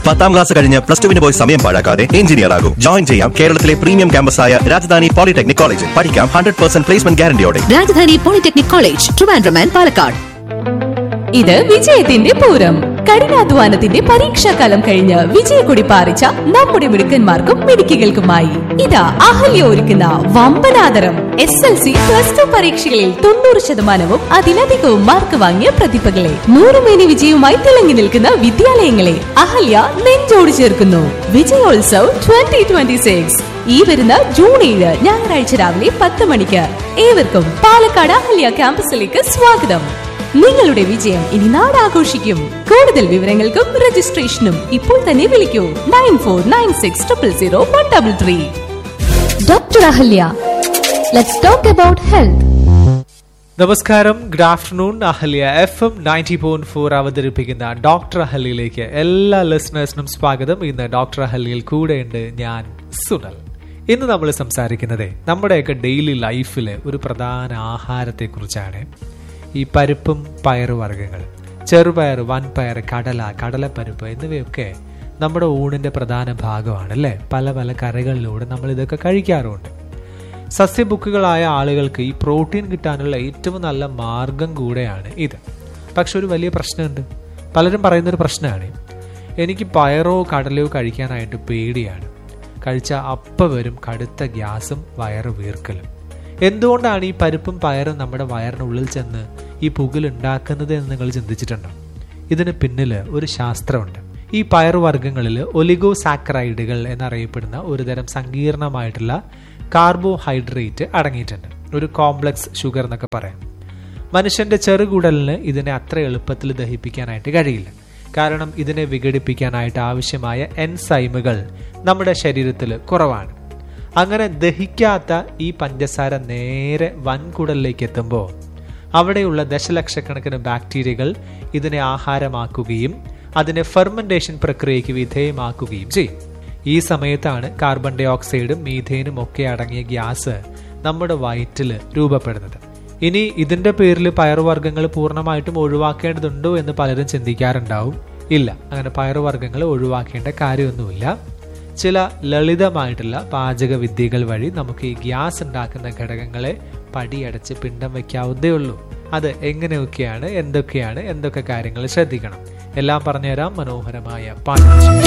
പത്താം ക്ലാസ് കഴിഞ്ഞ് പ്ലസ് ടുവിന് പോയി സമയം പാഴാക്കാതെ എഞ്ചിനീയർ ആകും ജോയിൻ ചെയ്യാം കേരളത്തിലെ പ്രീമിയം ക്യാമ്പസായ രാജധാനി പോളിടെക്നിക് കോളേജിൽ പഠിക്കാം ഹൺഡ്രഡ് പെർസെന്റ് പ്ലേസ്മെന്റ് ഗ്യാരണ്ടിയോടെ Rajadhani polytechnic college Trivandrum and Palakkad ഇത് വിജയത്തിന്റെ പൂരം കഠിനാധ്വാനത്തിന്റെ പരീക്ഷാകാലം കഴിഞ്ഞ് വിജയക്കൊടി പാറിച്ച നമ്മുടെ മിടുക്കന്മാർക്കും മിടുക്കികൾക്കുമായി ഇതാ അഹല്യ ഒരുക്കുന്ന വമ്പനാദരം S L C plus two പരീക്ഷകളിൽ തൊണ്ണൂറ് ശതമാനവും അതിലധികവും മാർക്ക് വാങ്ങിയ പ്രതിഭകളെ നൂറുമേനി വിജയവുമായി തിളങ്ങി നിൽക്കുന്ന വിദ്യാലയങ്ങളെ അഹല്യ നെഞ്ചോട് ചേർക്കുന്നു വിജയോത്സവ് ട്വന്റി ട്വന്റി സിക്സ് ഈ വരുന്ന ജൂൺ ഏഴ് ഞായറാഴ്ച രാവിലെ പത്ത് മണിക്ക് ഏവർക്കും പാലക്കാട് അഹല്യ ക്യാമ്പസിലേക്ക് സ്വാഗതം നിങ്ങളുടെ വിജയം ഇനി നാടാഘോഷിക്കും കൂടുതൽ വിവരങ്ങൾക്കും രജിസ്ട്രേഷനും ഇപ്പോൾ തന്നെ വിളിക്കൂ nine four nine six triple zero one double three doctor Ahalya let's talk about health നമസ്കാരം good afternoon Ahalya F M ninety point four അവതരിപ്പിക്കുന്ന ഡോക്ടർ അഹല്യയിലേക്ക് എല്ലാ ലിസണേഴ്സിനും സ്വാഗതം ഇന്ന് ഡോക്ടർ അഹല്യയിൽ കൂടെയുണ്ട് ഞാൻ സുനൽ ഇന്ന് നമ്മൾ സംസാരിക്കുന്നത് നമ്മുടെയൊക്കെ ഡെയിലി ലൈഫിലെ ഒരു പ്രധാന ആഹാരത്തെക്കുറിച്ചാണ് ഈ പരിപ്പും പയറുവർഗ്ഗങ്ങൾ ചെറുപയർ വൻപയർ കടല കടലപ്പരിപ്പ് എന്നിവയൊക്കെ നമ്മുടെ ഊണിന്റെ പ്രധാന ഭാഗമാണ് അല്ലേ പല പല കറികളിലൂടെ നമ്മൾ ഇതൊക്കെ കഴിക്കാറുമുണ്ട് സസ്യബുക്കുകളായ ആളുകൾക്ക് ഈ പ്രോട്ടീൻ കിട്ടാനുള്ള ഏറ്റവും നല്ല മാർഗം കൂടെയാണ് ഇത് പക്ഷെ ഒരു വലിയ പ്രശ്നമുണ്ട് പലരും പറയുന്നൊരു പ്രശ്നമാണ് എനിക്ക് പയറോ കടലയോ കഴിക്കാനായിട്ട് പേടിയാണ് കഴിച്ച അപ്പ വരും കടുത്ത ഗ്യാസും വയറ് വീർക്കലും എന്തുകൊണ്ടാണ് ഈ പരിപ്പും പയറും നമ്മുടെ വയറിനുള്ളിൽ ചെന്ന് ഈ പുകിലുണ്ടാക്കുന്നത് എന്ന് നിങ്ങൾ ചിന്തിച്ചിട്ടുണ്ടോ ഇതിന് പിന്നിൽ ഒരു ശാസ്ത്രമുണ്ട് ഈ പയറുവർഗ്ഗങ്ങളിൽ ഒലിഗോസാക്രൈഡുകൾ എന്നറിയപ്പെടുന്ന ഒരുതരം സങ്കീർണമായിട്ടുള്ള കാർബോഹൈഡ്രേറ്റ് അടങ്ങിയിട്ടുണ്ട് ഒരു കോംപ്ലക്സ് ഷുഗർ എന്നൊക്കെ പറയാം മനുഷ്യന്റെ ചെറുകുടലിന് ഇതിനെ അത്ര എളുപ്പത്തിൽ ദഹിപ്പിക്കാനായിട്ട് കഴിയില്ല കാരണം ഇതിനെ വിഘടിപ്പിക്കാനായിട്ട് ആവശ്യമായ എൻസൈമുകൾ നമ്മുടെ ശരീരത്തിൽ കുറവാണ് അങ്ങനെ ദഹിക്കാത്ത ഈ പഞ്ചസാര നേരെ വൻകുടലിലേക്ക് എത്തുമ്പോൾ അവിടെയുള്ള ദശലക്ഷക്കണക്കിന് ബാക്ടീരിയകൾ ഇതിനെ ആഹാരമാക്കുകയും അതിനെ ഫെർമെന്റേഷൻ പ്രക്രിയയ്ക്ക് വിധേയമാക്കുകയും ചെയ്യും ഈ സമയത്താണ് കാർബൺ ഡൈ ഓക്സൈഡും മീഥേനും ഒക്കെ അടങ്ങിയ ഗ്യാസ് നമ്മുടെ വയറ്റിൽ രൂപപ്പെടുന്നത് ഇനി ഇതിന്റെ പേരിൽ പയറുവർഗ്ഗങ്ങൾ പൂർണ്ണമായിട്ടും ഒഴിവാക്കേണ്ടതുണ്ടോ എന്ന് പലരും ചിന്തിക്കാറുണ്ടാവും ഇല്ല അങ്ങനെ പയറുവർഗ്ഗങ്ങൾ ഒഴിവാക്കേണ്ട കാര്യമൊന്നുമില്ല ചില ലളിതമായിട്ടുള്ള പാചക വിദ്യകൾ വഴി നമുക്ക് ഈ ഗ്യാസ് ഉണ്ടാക്കുന്ന ഘടകങ്ങളെ പടിയടച്ച് പിണ്ടം വെക്കാവുന്നതേ ഉള്ളൂ അത് എങ്ങനെയൊക്കെയാണ് എന്തൊക്കെയാണ് എന്തൊക്കെ കാര്യങ്ങൾ ശ്രദ്ധിക്കണം എല്ലാം പറഞ്ഞുതരാം മനോഹരമായ പാട്ട്